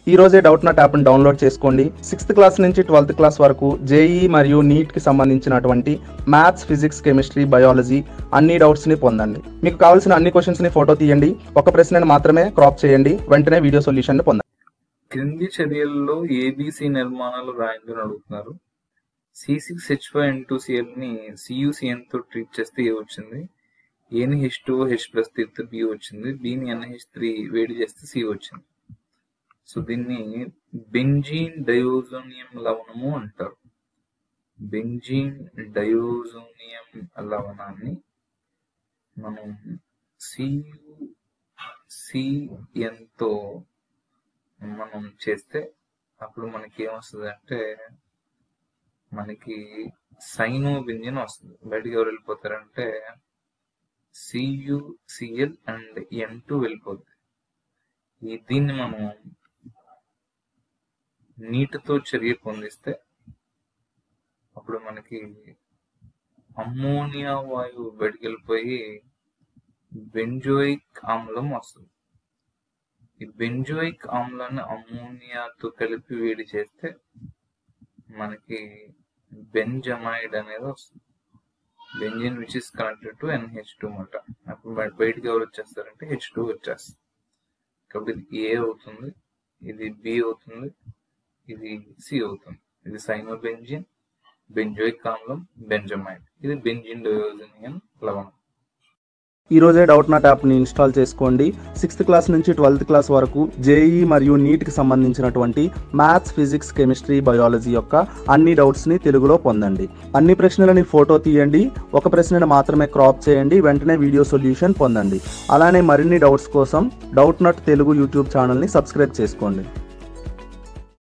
ఈ రోజే Doubtnut యాప్ని డౌన్లోడ్ చేసుకోండి సిక్స్త్ క్లాస్ నుంచి ట్వెల్త్ క్లాస్ వరకు జేఈ మరియు నీట్కి సంబంధించినటువంటి మ్యాథ్స్ ఫిజిక్స్ కెమిస్ట్రీ బయాలజీ అన్ని డౌట్స్ని పొందండి మీకు కావాల్సిన అన్ని క్వశ్చన్స్ని ఫోటో తీయండి ఒక ప్రశ్నను మాత్రమే క్రాప్ చేయండి వెంటనే వీడియో సొల్యూషన్ పొందండి క్రింది చర్యల్లో ఏబిసి నిర్మాణాలు రాయండి అని అడుగుతున్నారు C six H five N two CL ని సియుసిఎన్ తో ట్రీట్ చేస్తే ఏ వచ్చింది ఏని హెచ్ టూ హెచ్ ప్లస్ తీస్తే బి వచ్చింది బిని ఎన్హెచ్ త్రీ వేడి చేస్తే సి వచ్చింది సో దీన్ని బెంజీన్ డయోజోనియం లవణము అంటారు బెంజీన్ డయోజోనియం లవణాన్ని మనం సియు సిఎన్ తో మనం చేస్తే అప్పుడు మనకి ఏమొస్తుంది అంటే మనకి సైనో బింజిన్ వస్తుంది బయటికి ఎవరు వెళ్ళిపోతారంటే CU CL and N two వెళ్ళిపోతుంది ఈ దీన్ని మనం నీటితో చర్య పొందిస్తే అప్పుడు మనకి అమ్మోనియా వాయువు బయటికి వెళ్ళిపోయి బెంజోయిక్ ఆమ్లం వస్తుంది ఈ బెంజోయిక్ ఆమ్లాన్ని అమ్మోనియాతో కలిపి వేడి చేస్తే మనకి బెంజమైడ్ అనేది వస్తుంది benzene which is connected to NH two అనమాట అప్పుడు బయ- బయటికి ఎవరు వచ్చేస్తారంటే హెచ్ టూ వచ్చేస్తుంది కాబట్టి ఇది ఏ అవుతుంది ఇది బి అవుతుంది ఇది సి అవుతుంది ఇది సైనోబెంజిన్ బెంజోయిక్ ఆమ్లం బెంజమైడ్ ఇది బెంజిన్ డయోజనియన్ లవణం ఈ రోజే డౌట్ నాట్ యాప్ని ఇన్స్టాల్ చేసుకోండి సిక్స్త్ క్లాస్ నుంచి ట్వెల్త్ క్లాస్ వరకు జేఈ మరియు నీట్కి సంబంధించినటువంటి మ్యాథ్స్ ఫిజిక్స్ కెమిస్ట్రీ బయాలజీ యొక్క అన్ని డౌట్స్ని తెలుగులో పొందండి అన్ని ప్రశ్నలని ఫోటో తీయండి ఒక ప్రశ్నను మాత్రమే క్రాప్ చేయండి వెంటనే వీడియో సొల్యూషన్ పొందండి అలానే మరిన్ని డౌట్స్ కోసం డౌట్ నాట్ తెలుగు యూట్యూబ్ ఛానల్ని సబ్స్క్రైబ్ చేసుకోండి